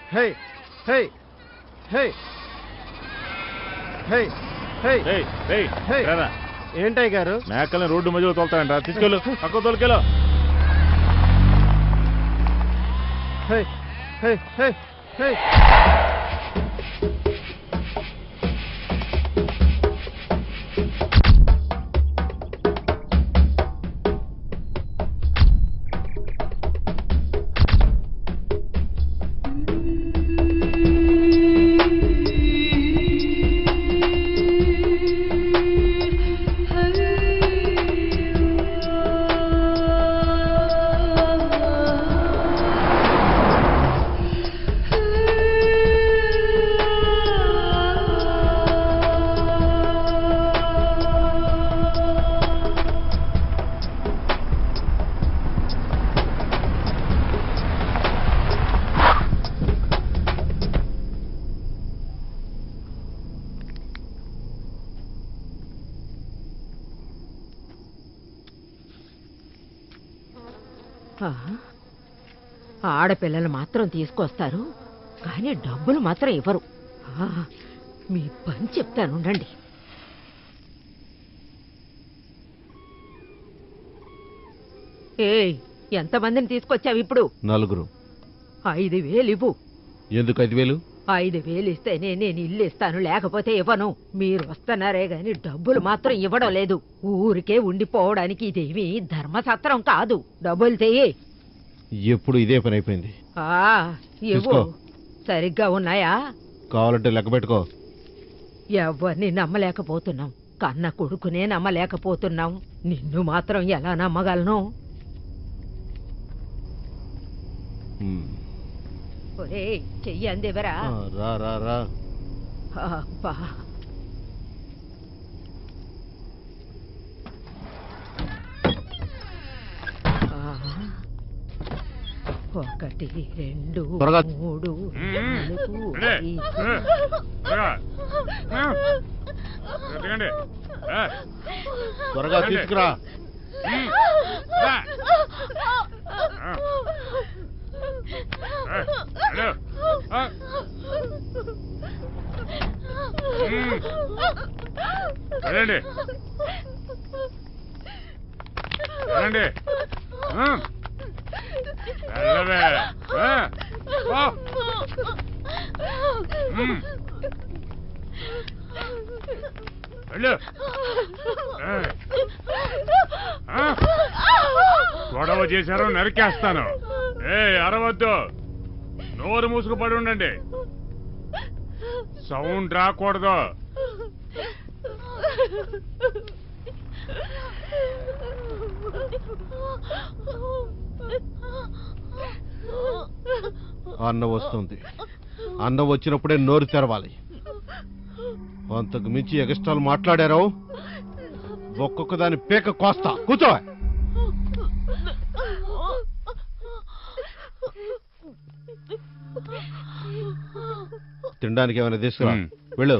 హే హే హే హే హే ఏయ్, ఏయ్, హే. రారా. ఏంటయ్య గారు మేకల్ని రోడ్డు మధ్యలో తోలుతాయంట తీసుకెళ్ళు పక్క తోలుకెళ్ళు హే హే హే హే ఆ, ఆడపిల్లలు మాత్రం తీసుకొస్తారు కానీ డబ్బులు మాత్రం ఇవ్వరు ఆ, మీ పని చెప్తాను ఉండండి ఏయ్ ఎంతమందిని తీసుకొచ్చావు ఇప్పుడు నలుగురు ఐదు వేలు ఇవ్వు ఎందుకు ఐదు వేలు ఐదు వేలు ఇస్తేనే నేను ఇల్లు ఇస్తాను లేకపోతే ఇవ్వను మీరు వస్తున్నారే గాని డబ్బులు మాత్రం ఇవ్వడం లేదు ఊరికే ఉండిపోవడానికి ఇదేమి ధర్మసత్రం కాదు డబ్బులు చెయ్యి ఎప్పుడు ఇదే పని అయిపోయింది ఆ, ఇవ్వు తీసుకో. సరిగ్గా ఉన్నాయా కావాలంటే లెక్క పెట్టుకో ఎవరిని నమ్మలేకపోతున్నాం కన్న కొడుకునే నమ్మలేకపోతున్నాం నిన్ను మాత్రం ఎలా నమ్మగలను ఉమ్. ఒరే చెయ్యి అందివరా ఆ, రా రా రా అబ్బా ఆ, ఒకటి రెండు త్వరగా. మూడు మ్మ్. నాలుగు రెడీ. ఐదు. ఏ, త్వరగా. ఆ. దిగండి. ఏ, త్వరగా తీసుకురా ఉమ్. రా. ఆ. ఏ, వెళ్ళు. ఆ. ఉమ్. వెళ్ళండి వెళ్ళండి ఆ. వెళ్ళవే ఆ. పో. ఉమ్. వెళ్ళు ఏ. ఆ. గొడవ చేశారో నరికేస్తాను ఏ అరవద్దు నోరు మూసుకు పడి ఉండండి సౌండ్ రాకూడదు అన్న వస్తుంది అన్న వచ్చినప్పుడే నోరు తెరవాలి అంతకు మించి ఎగస్ట్రాలు మాట్లాడారు ఒక్కొక్క దాని పేక కోస్తా కూర్చో తినడానికి ఏమైనా తీసుకురా ఉమ్. వెళ్ళు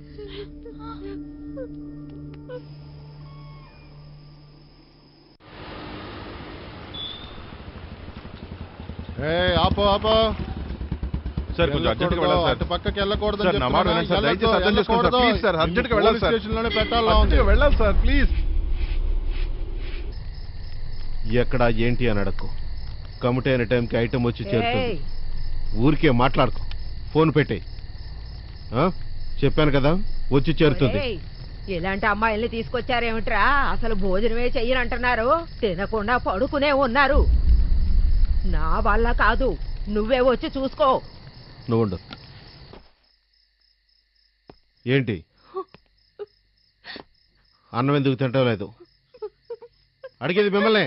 ఆపో ఆపో సార్ కొంచెం అర్జెంట్గా వెళ్ళాలి సార్ అటు పక్కకి వెళ్ళకూడదు సార్ నా మాట వినండి సార్ దయచేసి అర్థం చేసుకోండి సార్ ప్లీజ్ సార్ అర్జెంట్గా వెళ్ళాలి సార్ స్టేషన్లోనే పెట్టాలా ఉంది అర్జెంట్గా వెళ్ళాలి సార్ ప్లీజ్ ఎక్కడ ఏంటి అని అడక్కు కమిటీ అయిన టైంకి ఐటమ్ వచ్చి చేరుతుంది ఏయ్, ఊరికే మాట్లాడుకో ఫోన్ పెట్టే చెప్పాను కదా వచ్చి చేరుతుంది ఒరేయ్, ఇలాంటి అమ్మాయిల్ని తీసుకొచ్చారేమిట్రా అసలు భోజనమే చెయ్యనంటున్నారు తినకుండా పడుకునే ఉన్నారు నా వల్ల కాదు నువ్వే వచ్చి చూసుకో నువ్వు ఉండు. ఏంటి అన్నం ఎందుకు తింటం లేదు అడిగేది మిమ్మల్ని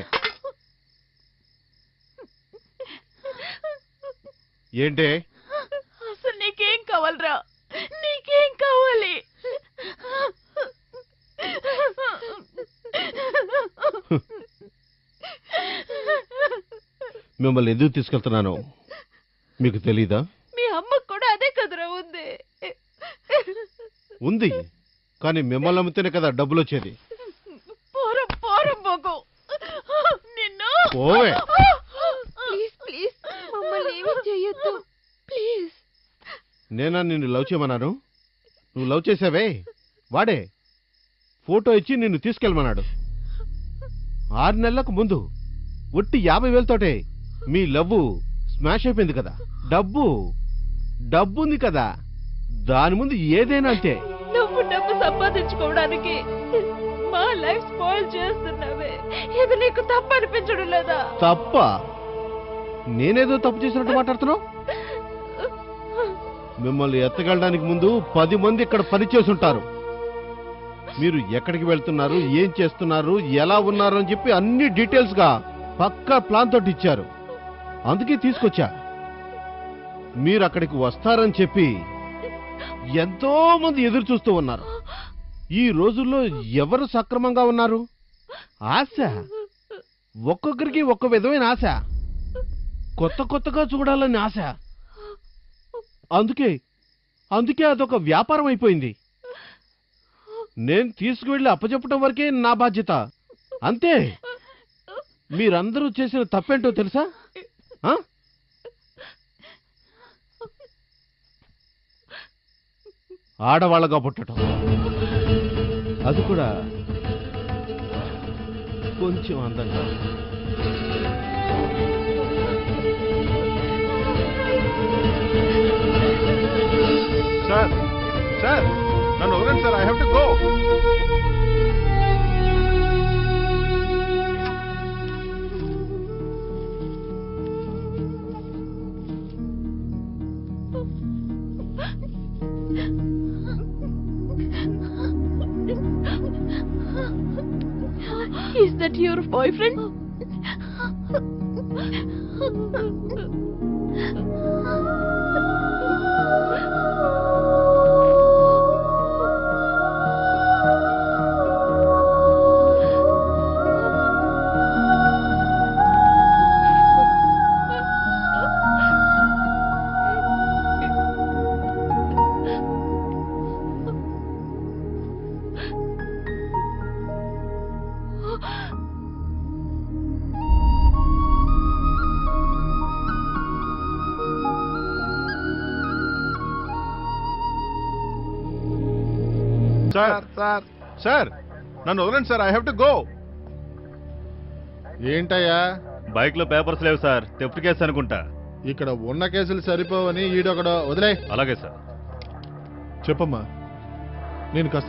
ఏంటి అసలు నీకేం కావాలరా నీకేం కావాలి మిమ్మల్ని ఎందుకు తీసుకెళ్తున్నాను మీకు తెలీదా మీ అమ్మకు కూడా అదే కదరా ఉంది ఉంది కానీ మిమ్మల్ని అమ్మితేనే కదా డబ్బులు వచ్చేది పోరం పోరం పోకు నిన్ను పోవే ప్లీజ్ ప్లీజ్ మమ్మల్ని ఏమీ చెయ్యొద్దు ప్లీజ్ నేనా నిన్ను లవ్ చేయమన్నాను నువ్వు లవ్ చేసావే వాడే ఫోటో ఇచ్చి నిన్ను తీసుకెళ్ళమన్నాడు ఆరు నెలలకు ముందు ఒట్టి యాభై వేలతోటే మీ లవ్ స్మాష్ అయిపోయింది కదా డబ్బు డబ్బు ఉంది కదా దాని ముందు ఏదైనా అంతే నువ్వు డబ్బు సంపాదించుకోవడానికి మా లైఫ్ స్పాయిల్ చేస్తున్నావే ఇది నీకు తప్పు అనిపించడం లేదా తప్ప నేనేదో తప్పు చేసినట్టు మాట్లాడుతున్నావు మిమ్మల్ని ఎత్తగలడానికి ముందు పది మంది ఇక్కడ పనిచేసి ఉంటారు మీరు ఎక్కడికి వెళ్తున్నారు ఏం చేస్తున్నారు ఎలా ఉన్నారు అని చెప్పి అన్ని డీటెయిల్స్ గా పక్కా ప్లాన్ తోటి ఇచ్చారు అందుకే తీసుకొచ్చా మీరు అక్కడికి వస్తారని చెప్పి ఎంతో మంది ఎదురు చూస్తూ ఉన్నారు ఈ రోజుల్లో ఎవరు సక్రమంగా ఉన్నారు ఆశ ఒక్కొక్కరికి ఒక్క విధమైన ఆశ కొత్త కొత్తగా చూడాలని ఆశ అందుకే అందుకే అదొక వ్యాపారం అయిపోయింది నేను తీసుకువెళ్ళి అప్పచెప్పటం వరకే నా బాధ్యత అంతే మీరందరూ చేసిన తప్పేంటో తెలుసా ఆ? ఆడవాళ్ళగా పుట్టడం అది కూడా కొంచెం అందంగా సార్ సార్ నన్ను వదలండి sir I have to go Is that your boyfriend? Sir sir sir నన్ను వదలండి sir I have to go ఏంటయ్యా బైక్ లో పేపర్స్ లేవు సార్ తెఫ్ట్ కేసు అనుకుంటా ఇక్కడ ఉన్న కేసులు సరిపోవని ఈడొకడు వదిలే అలాగే సార్ చెప్పమ్మా నేను